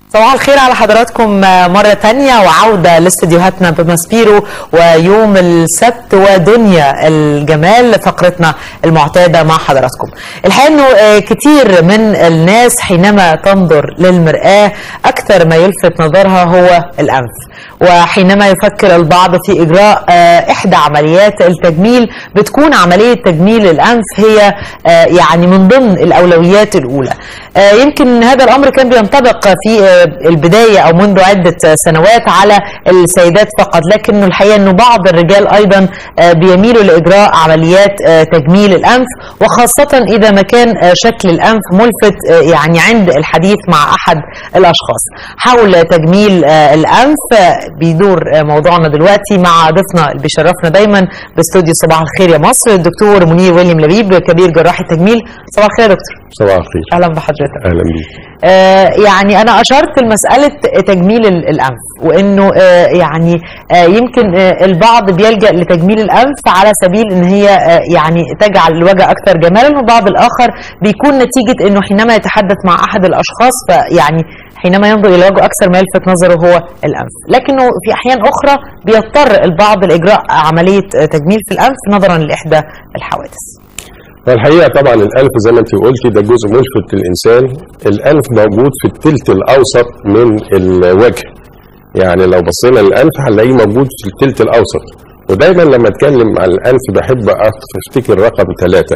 صباح الخير على حضراتكم مرة تانية وعودة لاستديوهاتنا بماسبيرو ويوم السبت ودنيا الجمال فقرتنا المعتادة مع حضراتكم الحقيقة انه كتير من الناس حينما تنظر للمرآة أكثر ما يلفت نظرها هو الأنف وحينما يفكر البعض في إجراء إحدى عمليات التجميل بتكون عملية تجميل الأنف هي يعني من ضمن الأولويات الأولى يمكن هذا الأمر كان بينطبق في البداية أو منذ عدة سنوات على السيدات فقط لكنه الحقيقة أنه بعض الرجال أيضا بيميلوا لإجراء عمليات تجميل الأنف وخاصة إذا ما كان شكل الأنف ملفت يعني عند الحديث مع أحد الأشخاص حول تجميل الأنف بيدور موضوعنا دلوقتي مع ضيفنا اللي بيشرفنا دايما باستوديو صباح الخير يا مصر الدكتور منير ويليام لبيب كبير جراح التجميل صباح الخير يا دكتور صباح الخير اهلا بحضرتك اهلا بيك آه يعني انا اشرت لمساله تجميل الانف وانه آه يعني آه يمكن آه البعض بيلجا لتجميل الانف على سبيل ان هي آه يعني تجعل الوجه اكثر جمالا والبعض الاخر بيكون نتيجه انه حينما يتحدث مع احد الاشخاص فيعني حينما ينظر الى وجهه اكثر ما يلفت نظره هو الانف لكنه في احيان اخرى بيضطر البعض لاجراء عمليه تجميل في الانف نظرا لاحدى الحوادث والحقيقه طبعا الانف زي ما انت قلتي ده جزء ملفت للانسان الانف موجود في الثلث الاوسط من الوجه يعني لو بصينا للانف هنلاقيه موجود في الثلث الاوسط ودايما لما اتكلم عن الانف بحب افتكر رقم ثلاثة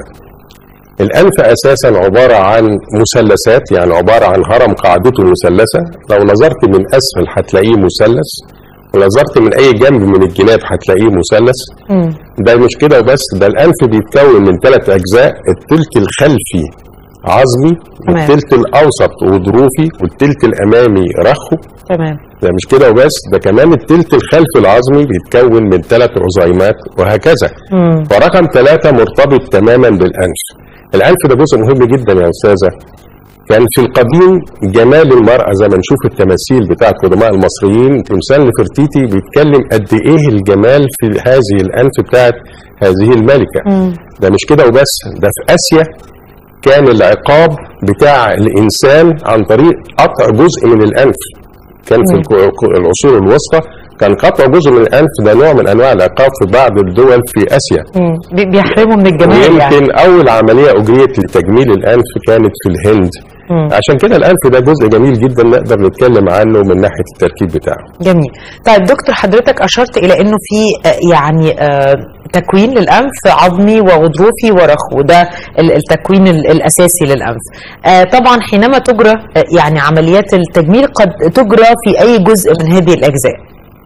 الانف اساسا عباره عن مثلثات يعني عباره عن هرم قاعدته مثلثه لو نظرت من اسفل هتلاقيه مثلث ونظرت من اي جنب من الجناب هتلاقيه مثلث ده مش كده وبس ده الانف بيتكون من ثلاث اجزاء الثلث الخلفي عظمي والثلث الاوسط غضروفي والثلث الامامي رخو تمام ده مش كده وبس ده كمان الثلث الخلفي العظمي بيتكون من ثلاث عظيمات وهكذا مم. فرقم ثلاثة مرتبط تماما بالانف الانف ده جزء مهم جدا يا استاذه كان في القديم جمال المرأة زي ما نشوف التماثيل بتاع القدماء المصريين تمثال نفرتيتي بيتكلم قد ايه الجمال في هذه الانف بتاعت هذه الملكة مم. ده مش كده وبس ده في اسيا كان العقاب بتاع الانسان عن طريق قطع جزء من الانف كان في الك- العصور الوسطى كان قطع جزء من الانف ده نوع من انواع العقاب في بعض الدول في اسيا مم. بي- بيحرموا من الجمال يعني ويمكن اول عمليه اجريت لتجميل الانف كانت في الهند مم. عشان كده الانف ده جزء جميل جدا نقدر نتكلم عنه من ناحيه التركيب بتاعه جميل طيب دكتور حضرتك اشرت الى انه في آه، يعني آه، تكوين للانف عظمي وغضروفي ورخو ده ال- التكوين ال- الاساسي للانف آه، طبعا حينما تجرى آه، يعني عمليات التجميل قد تجرى في اي جزء من هذه الاجزاء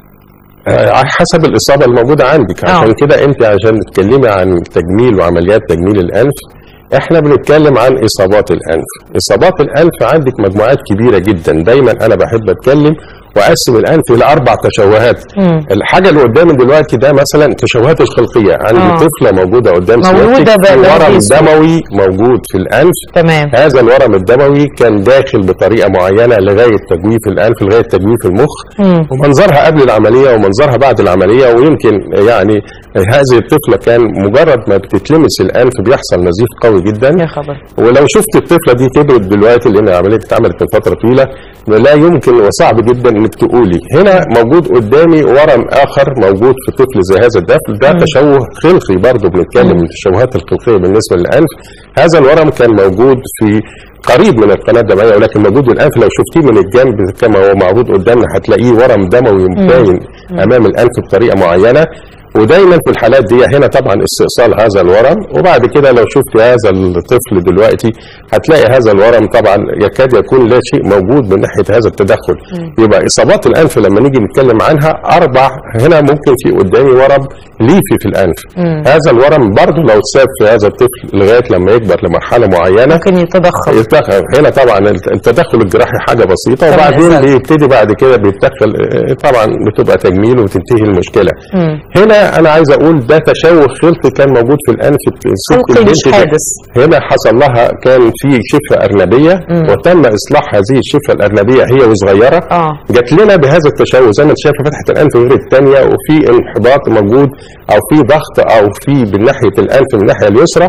آه، على حسب الاصابه الموجوده عندك آه. عشان كده انت عشان تتكلمي عن تجميل وعمليات تجميل الانف احنا بنتكلم عن اصابات الانف اصابات الانف عندك مجموعات كبيره جدا دايما انا بحب اتكلم واقسم الانف الى اربع تشوهات مم. الحاجه اللي قدامي دلوقتي ده مثلا التشوهات الخلقيه عندي آه. طفله موجوده قدام مولودة سيادتك في ب- ورم بهذه الصورة. دموي موجود في الانف تمام هذا الورم الدموي كان داخل بطريقه معينه لغايه تجويف الانف لغايه تجويف المخ مم. ومنظرها قبل العمليه ومنظرها بعد العمليه ويمكن يعني هذه الطفله كان مجرد ما بتتلمس الانف بيحصل نزيف قوي جدا يا خبر ولو شفت الطفله دي كبرت دلوقتي لان العمليه اتعملت من فتره طويله لا يمكن وصعب جدا انك تقولي هنا موجود قدامي ورم اخر موجود في طفل زي هذا الدفل ده تشوه خلقي برضه بنتكلم من التشوهات الخلقيه بالنسبه للانف هذا الورم كان موجود في قريب من القناه الدمويه ولكن موجود الانف لو شفتيه من الجنب كما هو معروض قدامنا هتلاقيه ورم دموي باين امام الانف بطريقه معينه ودايما في الحالات دي هنا طبعا استئصال هذا الورم وبعد كده لو شفت هذا الطفل دلوقتي هتلاقي هذا الورم طبعا يكاد يكون لا شيء موجود من ناحيه هذا التدخل يبقى اصابات الانف لما نيجي نتكلم عنها اربع هنا ممكن في قدامي ورم ليفي في الانف هذا الورم برضه لو اتساب في هذا الطفل لغايه لما يكبر لمرحله معينه ممكن يتضخم يتدخل هنا طبعا التدخل الجراحي حاجه بسيطه طبعاً وبعدين أسهل. بيبتدي بعد كده بيتدخل آه، طبعا بتبقى تجميل وتنتهي المشكله مم. هنا انا عايز اقول ده تشوه خلقي كان موجود في الانف الست خلقي مش البنت دي. حادث. هنا حصل لها كان في شفه ارنبيه وتم اصلاح هذه الشفه الارنبيه هي وصغيره اه جات لنا بهذا التشوه زي ما انت شايفه فتحه الانف غير الثانيه وفي انحباط موجود او في ضغط او في من ناحيه الانف من الناحيه اليسرى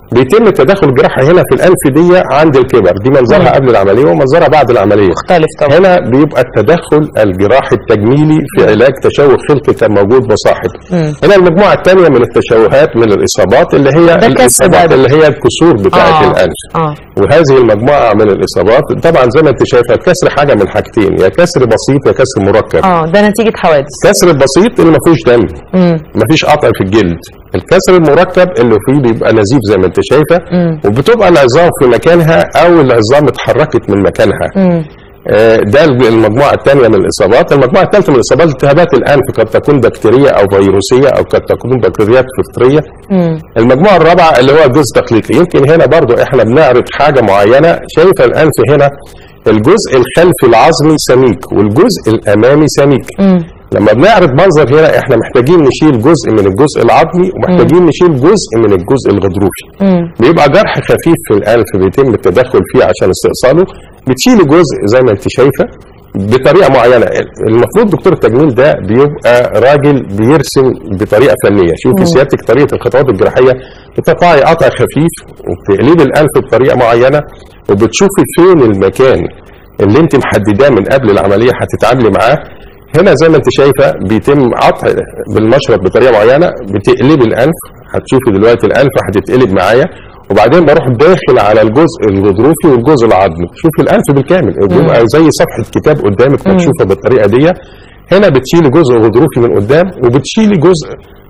بيتم التدخل الجراحي هنا في الانف دي عند الكبر دي منظرها مم. قبل العمليه ومنظرها بعد العمليه مختلف طبعا هنا بيبقى التدخل الجراحي التجميلي في علاج تشوه خلقي كان موجود مصاحب مم. هنا المجموعه الثانيه من التشوهات من الاصابات اللي هي كسر الاصابات بقى. اللي هي الكسور بتاعه آه. الانف اه وهذه المجموعه من الاصابات طبعا زي ما انت شايفه الكسر حاجه من حاجتين يا كسر بسيط يا كسر مركب اه ده نتيجه حوادث الكسر البسيط اللي ما فيهوش دم مم. ما فيش قطع في الجلد الكسر المركب اللي فيه بيبقى نزيف زي ما انت شايفه مم. وبتبقى العظام في مكانها او العظام اتحركت من مكانها مم. آه، ده المجموعه الثانيه من الاصابات المجموعه الثالثه من الاصابات التهابات الانف قد تكون بكتيريه او فيروسيه او قد تكون بكتيريات فطريه مم. المجموعه الرابعه اللي هو الجزء التخليقي يمكن هنا برضو احنا بنعرض حاجه معينه شايفه الانف هنا الجزء الخلفي العظمي سميك والجزء الامامي سميك مم. لما بنعرض منظر هنا احنا محتاجين نشيل جزء من الجزء العظمي ومحتاجين نشيل جزء من الجزء الغضروفي مم. بيبقى جرح خفيف في الانف بيتم التدخل فيه عشان استئصاله بتشيلي جزء زي ما انت شايفه بطريقه معينه المفروض دكتور التجميل ده بيبقى راجل بيرسم بطريقه فنيه شوفي سيادتك طريقه الخطوات الجراحيه بتقطعي قطع خفيف وبتقلبي الانف بطريقه معينه وبتشوفي فين المكان اللي انت محدداه من قبل العمليه هتتعاملي معاه هنا زي ما انت شايفه بيتم قطع بالمشرط بطريقه معينه بتقلبي الانف هتشوفي دلوقتي الانف هتتقلب معايا وبعدين بروح داخل على الجزء الغضروفي والجزء العظمي شوفي الانف بالكامل بيبقى زي صفحه كتاب قدامك مكشوفه بالطريقه دي هنا بتشيلي جزء غضروفي من قدام وبتشيلي جزء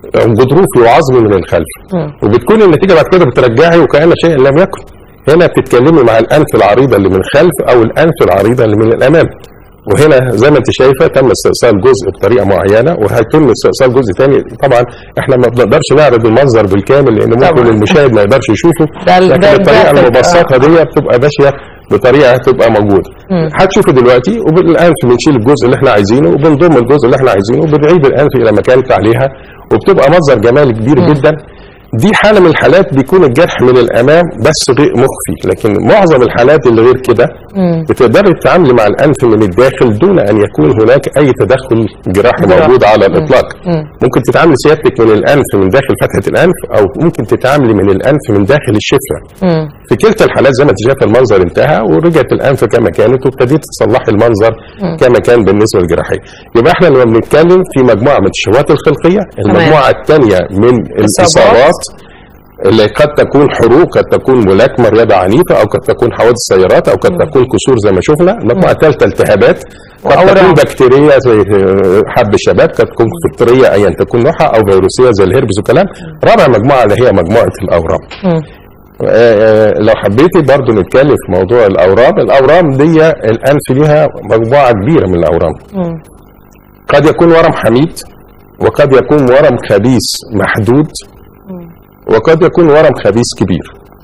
غضروفي وعظمي من الخلف وبتكون النتيجه بعد كده بترجعي وكأن شيء لم يكن هنا بتتكلمي مع الانف العريضه اللي من الخلف او الانف العريضه اللي من الامام وهنا زي ما انت شايفه تم استئصال جزء بطريقه معينه وهيتم استئصال جزء ثاني طبعا احنا ما بنقدرش نعرض المنظر بالكامل لان ممكن طبعا. المشاهد ما يقدرش يشوفه ده- لكن ده- ده الطريقه في- المبسطه دي بتبقى ماشيه بطريقه تبقى موجوده هتشوفي دلوقتي وبالانف بنشيل الجزء اللي احنا عايزينه وبنضم الجزء اللي احنا عايزينه وبنعيد الانف الى مكانته عليها وبتبقى منظر جمالي كبير جدا دي حاله من الحالات بيكون الجرح من الامام بس غير مخفي لكن معظم الحالات اللي غير كده بتقدري تتعاملي مع الانف من الداخل دون ان يكون هناك اي تدخل جراحي جراحي. موجود على الاطلاق مم. ممكن تتعاملي سيادتك من الانف من داخل فتحه الانف او ممكن تتعاملي من الانف من داخل الشفه مم. في كلتا الحالات زي ما انت شايف المنظر انتهى ورجعت الانف كما كانت وابتديت تصلحي المنظر كما كان بالنسبه للجراحيه يبقى احنا لما بنتكلم في مجموعه من التشوهات الخلقيه المجموعه الثانيه من الاصابات اللي قد تكون حروق قد تكون ملاكمه رياضه عنيفه او قد تكون حوادث سيارات او قد تكون كسور زي ما شفنا المجموعه الثالثه التهابات قد وأورام. تكون بكتيريه زي حب الشباب قد تكون فطريه ايا تكون نوعها او فيروسيه زي الهربس وكلام رابع مجموعه اللي هي مجموعه الاورام مم. آه، لو حبيتي برضو نتكلم في موضوع الاورام الاورام دي الانف ليها مجموعه كبيره من الاورام مم. قد يكون ورم حميد وقد يكون ورم خبيث محدود وقد يكون ورم خبيث كبير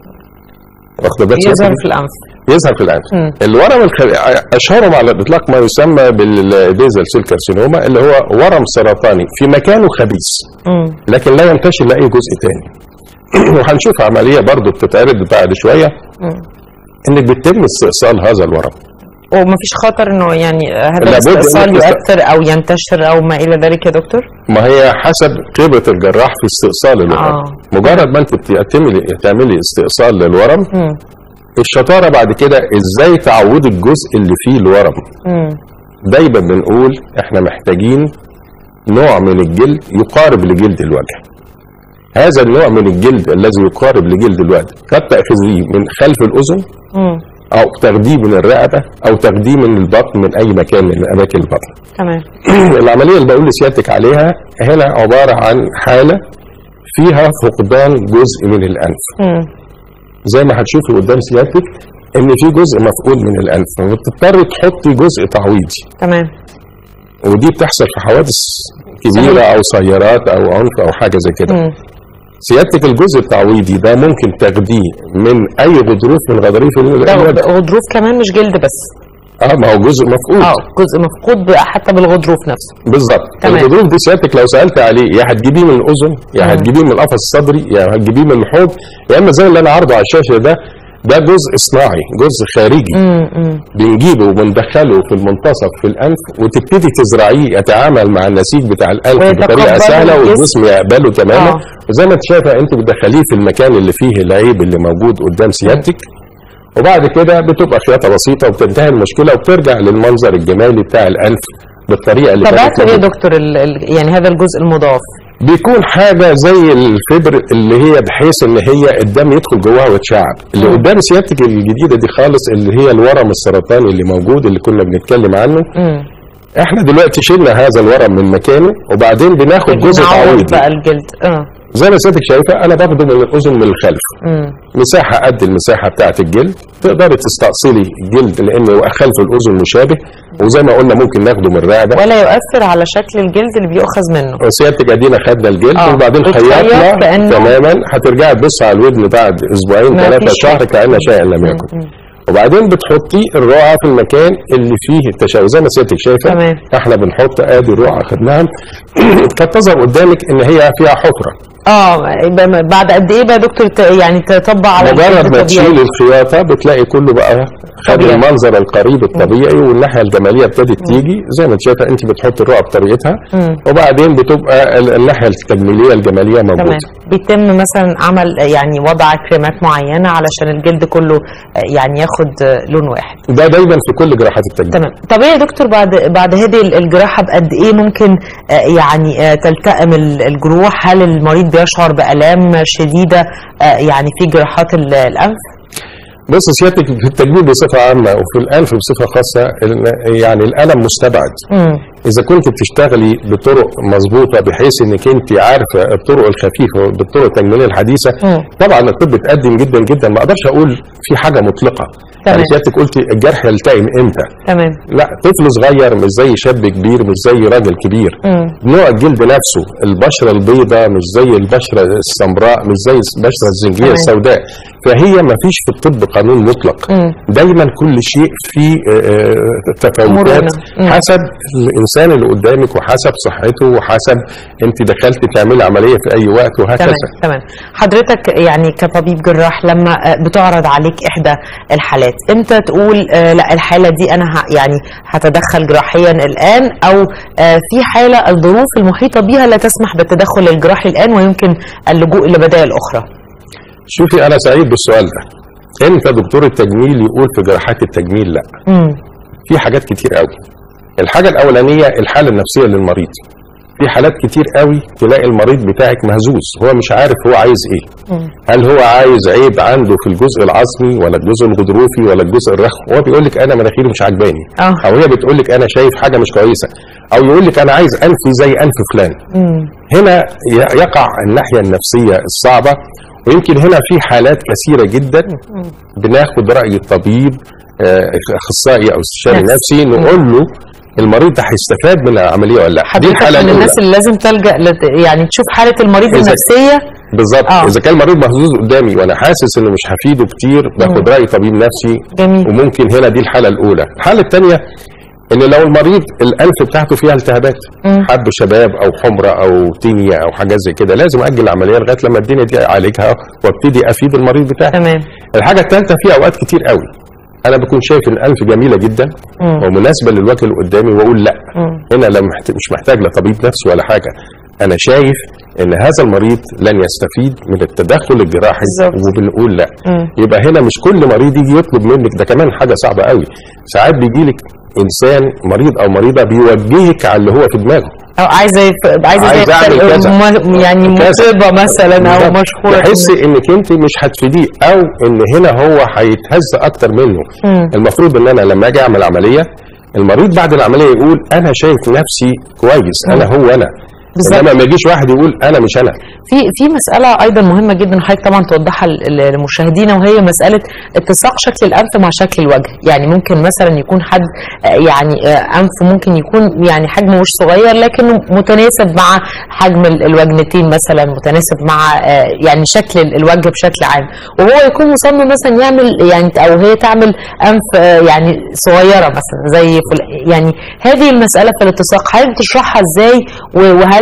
واخد بالك يظهر سيادتك؟ في الانف يظهر في الانف مم. الورم الخ... اشهرهم على الاطلاق ما يسمى بالبيزل سيل كارسينوما اللي هو ورم سرطاني في مكانه خبيث مم. لكن لا ينتشر لاي جزء تاني وهنشوف عمليه برضو بتتعرض بعد شويه مم. انك بيتم استئصال هذا الورم ومفيش خطر انه يعني هذا لابد الاستئصال إنك تست- يؤثر او ينتشر او ما الى ذلك يا دكتور؟ ما هي حسب خبره الجراح في استئصال الورم آه. مجرد ما انت بتعملي تعملي استئصال للورم مم. الشطاره بعد كده ازاي تعوضي الجزء اللي فيه الورم مم. دايما بنقول احنا محتاجين نوع من الجلد يقارب لجلد الوجه هذا النوع من الجلد الذي يقارب لجلد الوجه قد تأخذيه من خلف الأذن مم. أو تاخديه من الرقبة أو تاخديه من البطن من أي مكان من أماكن البطن تمام العملية اللي بقول لسيادتك عليها هنا عبارة عن حالة فيها فقدان جزء من الأنف مم. زي ما هتشوفي قدام سيادتك ان في جزء مفقود من الانف فبتضطري تحطي جزء تعويضي تمام ودي بتحصل في حوادث كبيره او سيارات او عنف او حاجه زي كده مم. سيادتك الجزء التعويضي ده ممكن تاخديه من اي غضروف من غضاريف ال- ده الوجه غضروف كمان مش جلد بس اه ما هو جزء مفقود اه جزء مفقود ب- حتى بالغضروف نفسه بالظبط تمام. الغضروف دي سيادتك لو سالت عليه يا هتجيبيه من الاذن يا مم. هتجيبيه من القفص الصدري يا هتجيبيه من الحوض يا اما زي اللي انا عارضه على الشاشه ده ده جزء صناعي جزء خارجي بنجيبه وبندخله في المنتصف في الانف وتبتدي تزرعيه يتعامل مع النسيج بتاع الانف ويتقبله بطريقه سهله الجسم. والجسم يقبله تماما آه. وزي ما انت شايفه انت بتدخليه في المكان اللي فيه العيب اللي موجود قدام سيادتك وبعد كده بتبقى خياطه بسيطه وبتنتهي المشكله وبترجع للمنظر الجمالي بتاع الانف بالطريقه اللي طبيعته كانت ايه يا موجودة. دكتور ال ال يعني هذا الجزء المضاف بيكون حاجه زي الفبر اللي هي بحيث ان هي الدم يدخل جواها ويتشعب اللي قدام سيادتك الجديده دي خالص اللي هي الورم السرطاني اللي موجود اللي كنا بنتكلم عنه مم. احنا دلوقتي شلنا هذا الورم من مكانه وبعدين بناخد جزء نعوض تعويضي بقى الجلد اه زي ما سيادتك شايفه انا باخده من الاذن من الخلف مم. مساحه قد المساحه بتاعه الجلد تقدري تستأصلي الجلد لان خلف الاذن مشابه وزي ما قلنا ممكن ناخده من الرقبه ولا يؤثر على شكل الجلد اللي بيؤخذ منه وسيادتك ادينا خدنا الجلد آه. وبعدين بتخيط خيطنا كأنه- تماما هترجعي تبصي على الودن بعد اسبوعين ما ثلاثه فيش شهر شيء. كأن شيئا لم يكن وبعدين بتحطي الرقعه في المكان اللي فيه التشوه زي ما سيادتك شايفه تمام. احنا بنحط ادي رقعه خدناها قد تظهر قدامك ان هي فيها حفره اه يبقى بعد قد ايه بقى يا دكتور ت- يعني تطبق على مجرد الجلد ما طبيعي؟ تشيل الخياطه بتلاقي كله بقى خد طبيعي. المنظر القريب الطبيعي والناحيه الجماليه ابتدت تيجي زي ما انت شايفه انت بتحط الرقعه بطريقتها مم. وبعدين بتبقى ال- الناحيه التجميليه الجماليه تمام موجوده بيتم مثلا عمل يعني وضع كريمات معينه علشان الجلد كله آه، يعني ياخد آه، لون واحد ده دايما في كل جراحات التجميل تمام طب ايه يا دكتور بعد بعد هذه الجراحه بقد ايه ممكن آه، يعني آه، تلتئم ال- الجروح هل المريض بيشعر بالام شديده آه، يعني في جراحات ال- الانف بص سيادتك في التجميل بصفه عامه وفي الانف بصفه خاصه ال- يعني الالم مستبعد مم. اذا كنت بتشتغلي بطرق مظبوطه بحيث انك انت عارفه الطرق الخفيفه بالطرق التجميليه الحديثه مم. طبعا الطب اتقدم جدا جدا ما اقدرش اقول في حاجه مطلقه تمام. يعني سيادتك قلتي الجرح يلتئم امتى تمام لا طفل صغير مش زي شاب كبير مش زي راجل كبير مم. نوع الجلد نفسه البشره البيضاء مش زي البشره السمراء مش زي البشره الزنجيه تمام. السوداء فهي ما فيش في الطب قانون مطلق مم. دايما كل شيء فيه آه، آه، تفاوتات مرونة. مم. حسب الانسان اللي قدامك وحسب صحته وحسب انت دخلتي تعملي عمليه في اي وقت وهكذا تمام تمام حضرتك يعني كطبيب جراح لما آه، بتعرض عليك احدى الحالات امتى تقول آه، لا الحاله دي انا ه- يعني هتدخل جراحيا الان او آه، في حاله الظروف المحيطه بها لا تسمح بالتدخل الجراحي الان ويمكن اللجوء الى بدائل اخرى شوفي انا سعيد بالسؤال ده امتى دكتور التجميل يقول في جراحات التجميل لا امم في حاجات كتير قوي الحاجه الاولانيه الحاله النفسيه للمريض في حالات كتير قوي تلاقي المريض بتاعك مهزوز هو مش عارف هو عايز ايه هل هو عايز عيب عنده في الجزء العظمي ولا الجزء الغضروفي ولا الجزء الرخو هو بيقول لك انا مناخيري مش عاجباني اه او هي بتقول لك انا شايف حاجه مش كويسه او يقول لك انا عايز انفي زي انف فلان امم هنا ي- يقع الناحيه النفسيه الصعبه ويمكن هنا في حالات كثيره جدا بناخد راي الطبيب آه، اخصائي او استشاري نفسي. نفسي نقول له المريض ده هيستفاد من العمليه ولا لا دي حضرتك الحاله من الاولى الناس اللي لازم تلجا لت... يعني تشوف حاله المريض إذا- النفسيه بالظبط آه. اذا كان المريض مهزوز قدامي وانا حاسس انه مش هفيده كتير باخد راي طبيب نفسي جميل وممكن هنا دي الحاله الاولى الحاله الثانيه ان لو المريض الانف بتاعته فيها التهابات مم. حب شباب او حمره او تينيا او حاجات زي كده لازم اجل العمليه لغايه لما الدنيا دي اعالجها وابتدي افيد المريض بتاعي تمام الحاجه الثالثه في اوقات كتير قوي انا بكون شايف ان الانف جميله جدا مم. ومناسبه للوجه اللي قدامي واقول لا مم. هنا لا محت- مش محتاج لا طبيب نفسي ولا حاجه انا شايف ان هذا المريض لن يستفيد من التدخل الجراحي بالظبط. وبنقول لا مم. يبقى هنا مش كل مريض يجي يطلب منك ده كمان حاجه صعبه قوي ساعات بيجي لك انسان مريض او مريضه بيوجهك على اللي هو في دماغه او عايزه يف... عايزه عايز زي أعمل يختار- كذا. م- يعني كذا. مطربه مثلا او بالظبط. مشهوره يحس انك انت مش هتفيديه او ان هنا هو هيتهز اكتر منه مم. المفروض ان انا لما اجي اعمل عمليه المريض بعد العمليه يقول انا شايف نفسي كويس انا هو انا بالظبط. انما ما يجيش واحد يقول انا مش انا في في مساله ايضا مهمه جدا حضرتك طبعا توضحها ل- لمشاهدينا وهي مساله اتساق شكل الانف مع شكل الوجه يعني ممكن مثلا يكون حد آه، يعني آه، انف ممكن يكون يعني حجمه مش صغير لكنه متناسب مع حجم ال- الوجنتين مثلا متناسب مع آه، يعني شكل ال- الوجه بشكل عام وهو يكون مصمم مثلا يعمل يعني او هي تعمل انف آه، يعني صغيره مثلا زي فل... يعني هذه المساله في الاتساق حضرتك بتشرحها ازاي و- وهل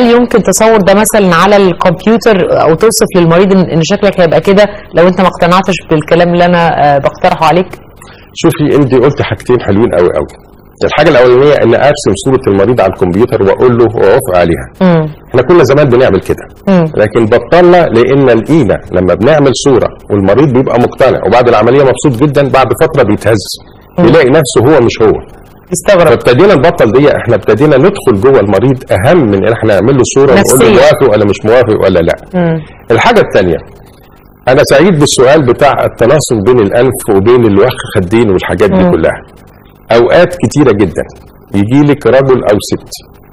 هل يمكن تصور ده مثلا على الكمبيوتر او توصف للمريض ان إن شكلك هيبقى كده لو انت ما اقتنعتش بالكلام اللي انا آه، بقترحه عليك شوفي انت قلت حاجتين حلوين قوي قوي الحاجه الاولانيه ان ارسم صوره المريض على الكمبيوتر واقول له واوافق عليها مم. احنا كنا زمان بنعمل كده مم. لكن بطلنا لان لقينا لما بنعمل صوره والمريض بيبقى مقتنع وبعد العمليه مبسوط جدا بعد فتره بيتهز يلاقي نفسه هو مش هو يستغرب فابتدينا نبطل دي احنا ابتدينا ندخل جوه المريض اهم من ان احنا نعمل له صوره ونقول له نفسية. موافق ولا مش موافق ولا لا مم. الحاجه الثانيه انا سعيد بالسؤال بتاع التناسق بين الانف وبين الوخ خدين والحاجات دي كلها اوقات كتيره جدا يجي لك رجل او ست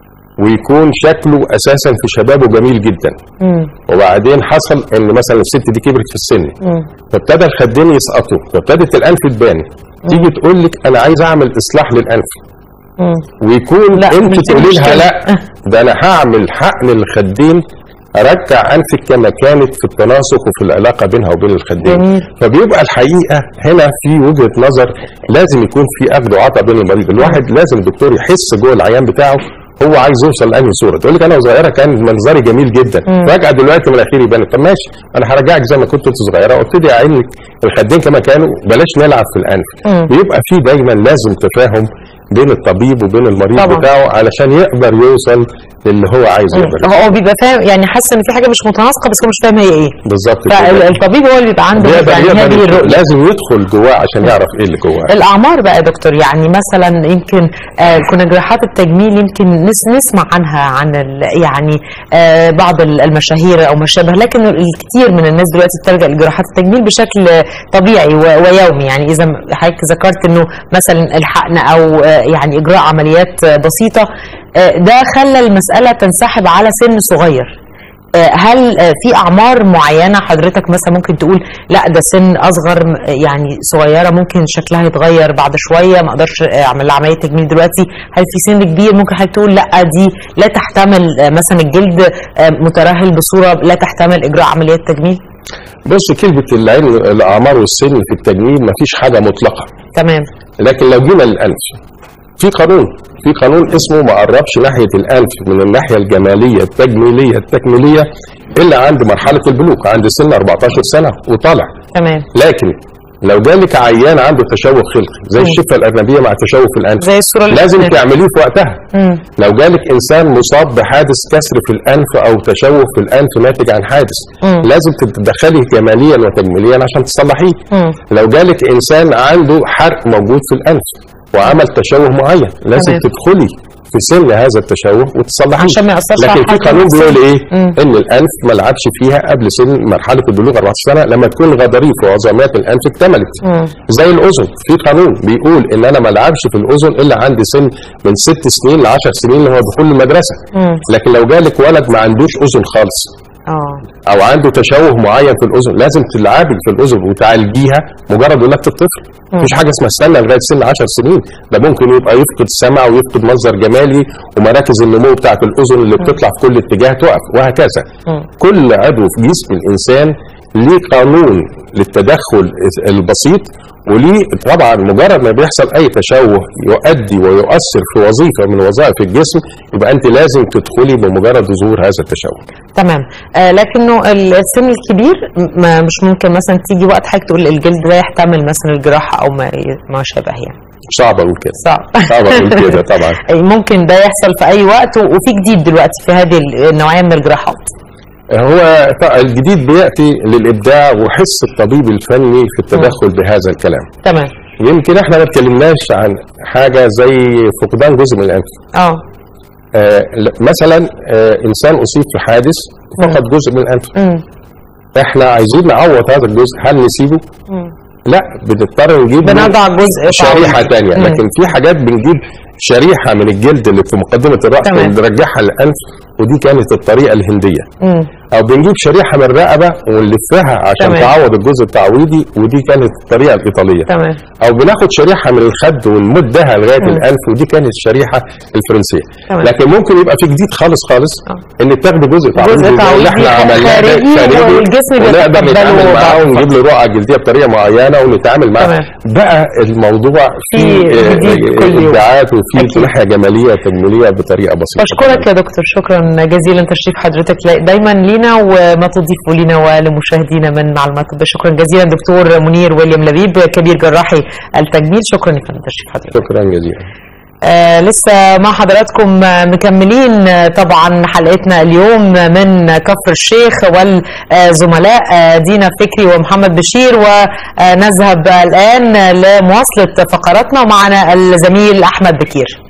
ويكون شكله اساسا في شبابه جميل جدا مم. وبعدين حصل ان مثلا الست دي كبرت في السن مم. فابتدى الخدين يسقطوا فابتدت الانف تبان تيجي تقول لك انا عايز اعمل اصلاح للانف مم. ويكون لا، انت مش دي تقولي لها المشكلة. لا ده انا هعمل حقن الخدين ارجع انفك كما كانت في التناسق وفي العلاقه بينها وبين الخدين جميل. فبيبقى الحقيقه هنا في وجهه نظر لازم يكون في اخذ وعطاء بين المريض الواحد لازم الدكتور يحس جوه العيان بتاعه هو عايز يوصل لانهي صوره تقول لك انا وصغيره كان منظري جميل جدا فجاه دلوقتي مناخيري بانت طب ماشي انا هرجعك زي ما كنت وانت صغيره وابتدي اعين لك الخدين كما كانوا بلاش نلعب في الانف مم. بيبقى في دايما لازم تفاهم بين الطبيب وبين المريض طبعا. بتاعه علشان يقدر يوصل للي هو عايز يقدر هو بيبقى فاهم يعني حاسس ان في حاجه مش متناسقه بس هو مش فاهم هي ايه بالظبط كده. فالطبيب هو اللي بيبقى عنده بيقدر يعني يقدر هذه يدخل- الرؤيه لازم يدخل جواه عشان يعرف ايه اللي جواه الاعمار بقى يا دكتور يعني مثلا يمكن آه كنا جراحات التجميل يمكن نس نسمع عنها عن ال- يعني آه بعض ال- المشاهير او ما شابه لكن الكثير من الناس دلوقتي بتلجا لجراحات التجميل بشكل طبيعي و- ويومي يعني اذا حضرتك ذكرت انه مثلا الحقن او آه يعني اجراء عمليات آه بسيطه آه ده خلى المساله تنسحب على سن صغير آه، هل آه، في اعمار معينه حضرتك مثلا ممكن تقول لا ده سن اصغر م- يعني صغيره ممكن شكلها يتغير بعد شويه ما اقدرش آه، اعمل لها عمليه تجميل دلوقتي هل في سن كبير ممكن حضرتك تقول لا دي لا تحتمل آه، مثلا الجلد آه، مترهل بصوره لا تحتمل اجراء عمليات تجميل بص كلمه العلم الاعمار والسن في التجميل مفيش حاجه مطلقه تمام لكن لو جينا للانف في قانون في قانون اسمه ما قربش ناحيه الانف من الناحيه الجماليه التجميليه التكميليه الا عند مرحله البلوغ عند سن 14 سنه وطالع تمام لكن لو جالك عيان عنده تشوه خلقي زي الشفه الارنبيه مع تشوه في الانف زي الصوره اللي لازم قدامنا. تعمليه في وقتها مم. لو جالك انسان مصاب بحادث كسر في الانف او تشوه في الانف ناتج عن حادث مم. لازم تتدخلي جماليا وتجميليا عشان تصلحيه مم. لو جالك انسان عنده حرق موجود في الانف وعمل تشوه معين لازم تمام. تدخلي في سن هذا التشوه وتصلحيه عشان ما يأثرش على لكن في حالة قانون النفسية. بيقول ايه مم. ان الانف ما لعبش فيها قبل سن مرحله البلوغ 14 سنه لما تكون غضاريف وعظامات الانف اكتملت مم. زي الاذن في قانون بيقول ان انا ما العبش في الاذن الا عندي سن من ست سنين ل 10 سنين اللي هو دخول المدرسه مم. لكن لو جالك ولد ما عندوش اذن خالص اه او عنده تشوه معين في الاذن لازم تلعبي في الاذن وتعالجيها مجرد ولاده الطفل مفيش حاجه اسمها استنى لغايه سن 10 سنين ده ممكن يبقى يفقد السمع ويفقد منظر جمالي ومراكز النمو بتاعه الاذن اللي بتطلع في كل اتجاه تقف وهكذا مم. كل عضو في جسم الانسان ليه قانون للتدخل البسيط وليه طبعا مجرد ما بيحصل اي تشوه يؤدي ويؤثر في وظيفه من وظائف الجسم يبقى انت لازم تدخلي بمجرد ظهور هذا التشوه تمام آه لكنه السن الكبير م- ما مش ممكن مثلا تيجي وقت حضرتك تقول الجلد ده يحتمل مثلا الجراحه او ما ما شابه يعني صعب اقول كده صعب صعب اقول كده طبعا أي ممكن ده يحصل في اي وقت و- وفي جديد دلوقتي في هذه النوعيه من الجراحات هو ط- الجديد بياتي للابداع وحس الطبيب الفني في التدخل بهذا الكلام تمام يمكن احنا ما اتكلمناش عن حاجه زي فقدان جزء من الانف اه آه ل- مثلا آه انسان اصيب في حادث فقد جزء من الانف امم احنا عايزين نعوض هذا الجزء هل نسيبه لا بنضطر نجيب بنضع جزء شريحه تعويض. تانية مم. لكن في حاجات بنجيب شريحه من الجلد اللي في مقدمه الراس تمام. ونرجعها للانف ودي كانت الطريقه الهنديه امم او بنجيب شريحه من الرقبه ونلفها عشان تمام. تعوض الجزء التعويضي ودي كانت الطريقه الايطاليه تمام او بناخد شريحه من الخد ونمدها لغايه مم. الانف ودي كانت الشريحه الفرنسيه تمام. لكن ممكن يبقى في جديد خالص خالص آه. ان تاخد جزء تعويضي زي تعويضي اللي احنا عملناه ده خارجي خارجي والجسم ونقدر بيتقبله نتعامل معاه بعد ونجيب له رقعه جلديه بطريقه معينه ونتعامل معاه تمام. بقى الموضوع في فيه آه، جديد آه، كل يوم. ابداعات وفي أكيد. ناحيه جماليه وتجميليه بطريقه بسيطه بشكرك يا دكتور شكرا جزيلا تشريف حضرتك دايما لينا وما تضيفه لنا ولمشاهدينا من معلومات طبية شكرا جزيلا دكتور منير ويليام لبيب كبير جراحي التجميل شكرا يا فندم تشريف حضرتك شكرا جزيلا آه لسه مع حضراتكم آه، مكملين آه، طبعا حلقتنا اليوم من كفر الشيخ والزملاء آه، دينا فكري ومحمد بشير ونذهب الآن لمواصلة فقراتنا ومعنا الزميل أحمد بكير